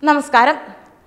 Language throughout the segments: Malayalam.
നമസ്കാരം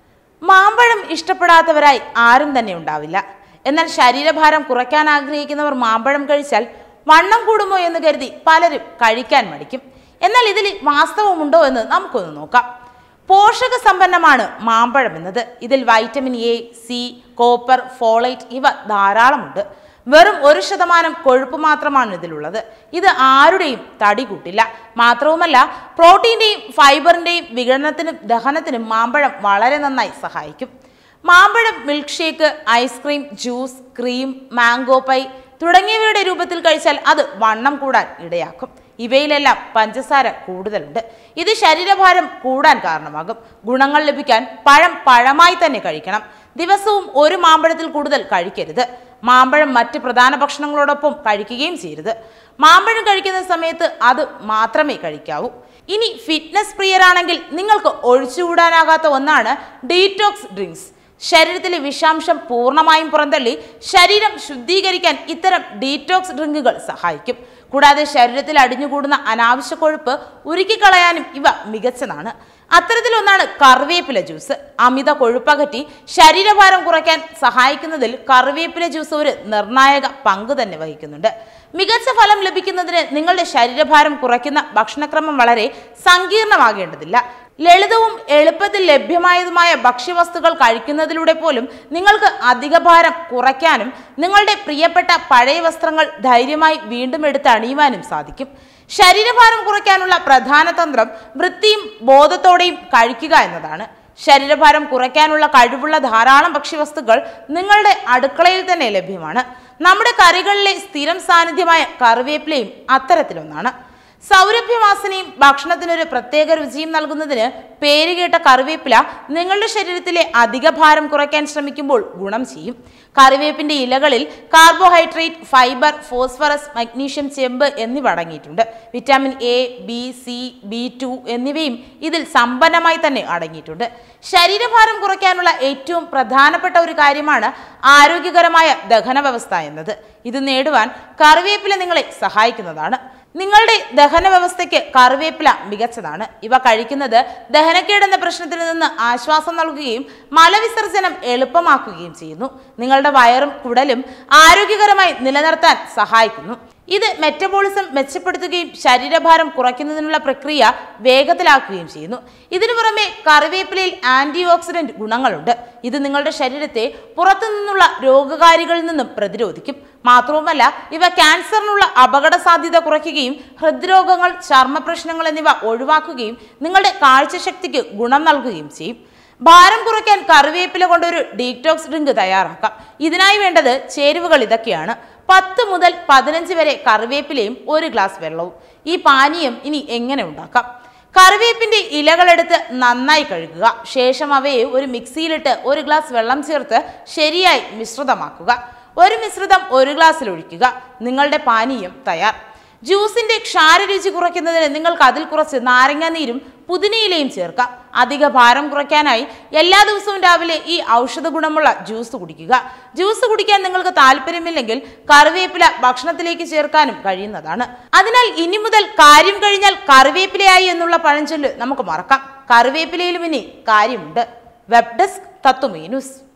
മാമ്പഴം ഇഷ്ടപ്പെടാത്തവരായി ആരും തന്നെ ഉണ്ടാവില്ല എന്നാൽ ശരീരഭാരം കുറയ്ക്കാൻ ആഗ്രഹിക്കുന്നവർ മാമ്പഴം കഴിച്ചാൽ വണ്ണം കൂടുമോ എന്ന് കരുതി പലരും കഴിക്കാൻ മടിക്കും എന്നാൽ ഇതിൽ വാസ്തവമുണ്ടോ എന്ന് നമുക്കൊന്ന് നോക്കാം പോഷക സമ്പന്നമാണ് മാമ്പഴം എന്നത് ഇതിൽ vitamin A C copper folate ഇവ ധാരാളമുണ്ട് വെറും ഒരു ശതമാനം കൊഴുപ്പ് മാത്രമാണ് ഇതിലുള്ളത് ഇത് ആരുടെയും തടി കൂട്ടില്ല മാത്രവുമല്ല പ്രോട്ടീന്റെയും ഫൈബറിന്റെയും വിഘടനത്തിനും ദഹനത്തിനും മാമ്പഴം വളരെ നന്നായി സഹായിക്കും മാമ്പഴം milkshake ice cream juice cream mango pie തുടങ്ങിയവയുടെ രൂപത്തിൽ കഴിച്ചാൽ അത് വണ്ണം കൂടാൻ ഇടയാക്കും ഇവയിലെല്ലാം പഞ്ചസാര കൂടുതലുണ്ട് ഇത് ശരീരഭാരം കൂടാൻ കാരണമാകും ഗുണങ്ങൾ ലഭിക്കാൻ പഴം പഴമായി തന്നെ കഴിക്കണം ദിവസവും ഒരു മാമ്പഴത്തിൽ കൂടുതൽ കഴിക്കരുത് മാമ്പഴം മറ്റ് പ്രധാന ഭക്ഷണങ്ങളോടൊപ്പം കഴിക്കുകയും ചെയ്യരുത് മാമ്പഴം കഴിക്കുന്ന സമയത്ത് അത് മാത്രമേ കഴിക്കാവൂ ഇനി ഫിറ്റ്നസ് പ്രിയരാണെങ്കിൽ നിങ്ങൾക്ക് ഒഴിച്ചുകൂടാനാകാത്ത ഒന്നാണ് ഡീറ്റോക്സ് ഡ്രിങ്ക്സ് ശരീരത്തിലെ വിഷാംശം പൂർണ്ണമായും പുറന്തള്ളി ശരീരം ശുദ്ധീകരിക്കാൻ ഇത്തരം ഡീറ്റോക്സ് ഡ്രിങ്കുകൾ സഹായിക്കും കൂടാതെ ശരീരത്തിൽ അടിഞ്ഞുകൂടുന്ന അനാവശ്യ കൊഴുപ്പ് ഉരുക്കിക്കളയാനും ഇവ മികച്ചതാണ് അത്തരത്തിലൊന്നാണ് കറിവേപ്പില ജ്യൂസ് അമിത കൊഴുപ്പകറ്റി ശരീരഭാരം കുറയ്ക്കാൻ സഹായിക്കുന്നതിൽ കറിവേപ്പില ജ്യൂസ് ഒരു നിർണായക പങ്ക് തന്നെ വഹിക്കുന്നുണ്ട് മികച്ച ഫലം ലഭിക്കുന്നതിന് നിങ്ങളുടെ ശരീരഭാരം കുറയ്ക്കുന്ന ഭക്ഷണക്രമം വളരെ സങ്കീർണമാകേണ്ടതില്ല ലളിതവും എളുപ്പത്തിൽ ലഭ്യമായതുമായ ഭക്ഷ്യവസ്തുക്കൾ കഴിക്കുന്നതിലൂടെ പോലും നിങ്ങൾക്ക് അധിക ഭാരം കുറയ്ക്കാനും നിങ്ങളുടെ പ്രിയപ്പെട്ട പഴയ വസ്ത്രങ്ങൾ ധൈര്യമായി വീണ്ടും എടുത്ത് അണിയുവാനും സാധിക്കും ശരീരഭാരം കുറയ്ക്കാനുള്ള പ്രധാന തന്ത്രം വൃത്തിയും ബോധത്തോടെയും കഴിക്കുക എന്നതാണ് ശരീരഭാരം കുറയ്ക്കാനുള്ള കഴിവുള്ള ധാരാളം ഭക്ഷ്യവസ്തുക്കൾ നിങ്ങളുടെ അടുക്കളയിൽ തന്നെ ലഭ്യമാണ് നമ്മുടെ കറികളിലെ സ്ഥിരം സാന്നിധ്യമായ കറിവേപ്പിലയും അത്തരത്തിലൊന്നാണ് സൗരഭ്യവാസനയും ഭക്ഷണത്തിനൊരു പ്രത്യേക രുചിയും നൽകുന്നതിന് പേരുകേട്ട കറിവേപ്പില നിങ്ങളുടെ ശരീരത്തിലെ അധിക ഭാരം കുറയ്ക്കാൻ ശ്രമിക്കുമ്പോൾ ഗുണം ചെയ്യും കറിവേപ്പിന്റെ ഇലകളിൽ കാർബോഹൈഡ്രേറ്റ് ഫൈബർ ഫോസ്ഫറസ് മഗ്നീഷ്യം ചെമ്പ് എന്നിവ അടങ്ങിയിട്ടുണ്ട് vitamin A B C B two എന്നിവയും ഇതിൽ സമ്പന്നമായി തന്നെ അടങ്ങിയിട്ടുണ്ട് ശരീരഭാരം കുറയ്ക്കാനുള്ള ഏറ്റവും പ്രധാനപ്പെട്ട ഒരു കാര്യമാണ് ആരോഗ്യകരമായ ദഹന വ്യവസ്ഥ എന്നത് ഇത് നേടുവാൻ കറിവേപ്പില നിങ്ങളെ സഹായിക്കുന്നതാണ് നിങ്ങളുടെ ദഹന വ്യവസ്ഥയ്ക്ക് കറിവേപ്പില മികച്ചതാണ് ഇവ കഴിക്കുന്നത് ദഹനക്കേട് എന്ന പ്രശ്നത്തിൽ നിന്ന് ആശ്വാസം നൽകുകയും മലവിസർജനം എളുപ്പമാക്കുകയും ചെയ്യുന്നു നിങ്ങളുടെ വയറും കുടലും ആരോഗ്യകരമായി നിലനിർത്താൻ സഹായിക്കുന്നു ഇത് മെറ്റബോളിസം മെച്ചപ്പെടുത്തുകയും ശരീരഭാരം കുറയ്ക്കുന്നതിനുള്ള പ്രക്രിയ വേഗത്തിലാക്കുകയും ചെയ്യുന്നു ഇതിനു പുറമെ കറിവേപ്പിലയിൽ ആന്റി ഓക്സിഡന്റ് ഗുണങ്ങളുണ്ട് ഇത് നിങ്ങളുടെ ശരീരത്തെ പുറത്തുനിന്നുള്ള രോഗകാരികളിൽ നിന്നും പ്രതിരോധിക്കും മാത്രവുമല്ല ഇവ ക്യാൻസറിനുള്ള അപകട സാധ്യത കുറയ്ക്കുകയും ഹൃദ്രോഗങ്ങൾ ചർമ്മ പ്രശ്നങ്ങൾ എന്നിവ ഒഴിവാക്കുകയും നിങ്ങളുടെ കാഴ്ചശക്തിക്ക് ഗുണം നൽകുകയും ചെയ്യും ഭാരം കുറയ്ക്കാൻ കറിവേപ്പില കൊണ്ടൊരു ഡീറ്റോക്സ് ഡ്രിങ്ക് തയ്യാറാക്കാം ഇതിനായി വേണ്ടത് ചേരുവകൾ ഇതൊക്കെയാണ് പത്ത് മുതൽ പതിനഞ്ച് വരെ കറിവേപ്പിലയും ഒരു ഗ്ലാസ് വെള്ളവും ഈ പാനീയം ഇനി എങ്ങനെ ഉണ്ടാക്കാം കറിവേപ്പിന്റെ ഇലകളെടുത്ത് നന്നായി കഴുകുക ശേഷം അവയെ ഒരു മിക്സിയിലിട്ട് ഒരു ഗ്ലാസ് വെള്ളം ചേർത്ത് ശരിയായി മിശ്രിതമാക്കുക ഒരു മിശ്രിതം ഒരു ഗ്ലാസ്സിൽ ഒഴിക്കുക നിങ്ങളുടെ പാനീയം തയ്യാർ ജ്യൂസിന്റെ ക്ഷാരരുചി കുറയ്ക്കുന്നതിന് നിങ്ങൾക്ക് അതിൽ കുറച്ച് നാരങ്ങാനീരും പുതിനയിലയും ചേർക്കാം അധിക ഭാരം കുറയ്ക്കാനായി എല്ലാ ദിവസവും രാവിലെ ഈ ഔഷധ ഗുണമുള്ള ജ്യൂസ് കുടിക്കുക ജ്യൂസ് കുടിക്കാൻ നിങ്ങൾക്ക് താല്പര്യമില്ലെങ്കിൽ കറിവേപ്പില ഭക്ഷണത്തിലേക്ക് ചേർക്കാനും കഴിയുന്നതാണ് അതിനാൽ ഇനി മുതൽ കാര്യം കഴിഞ്ഞാൽ കറിവേപ്പിലയായി എന്നുള്ള പഴഞ്ചൊല്ല് നമുക്ക് മറക്കാം കറിവേപ്പിലയിലും ഇനി കാര്യമുണ്ട് വെബ് ഡെസ്ക് തത്വമീ ന്യൂസ്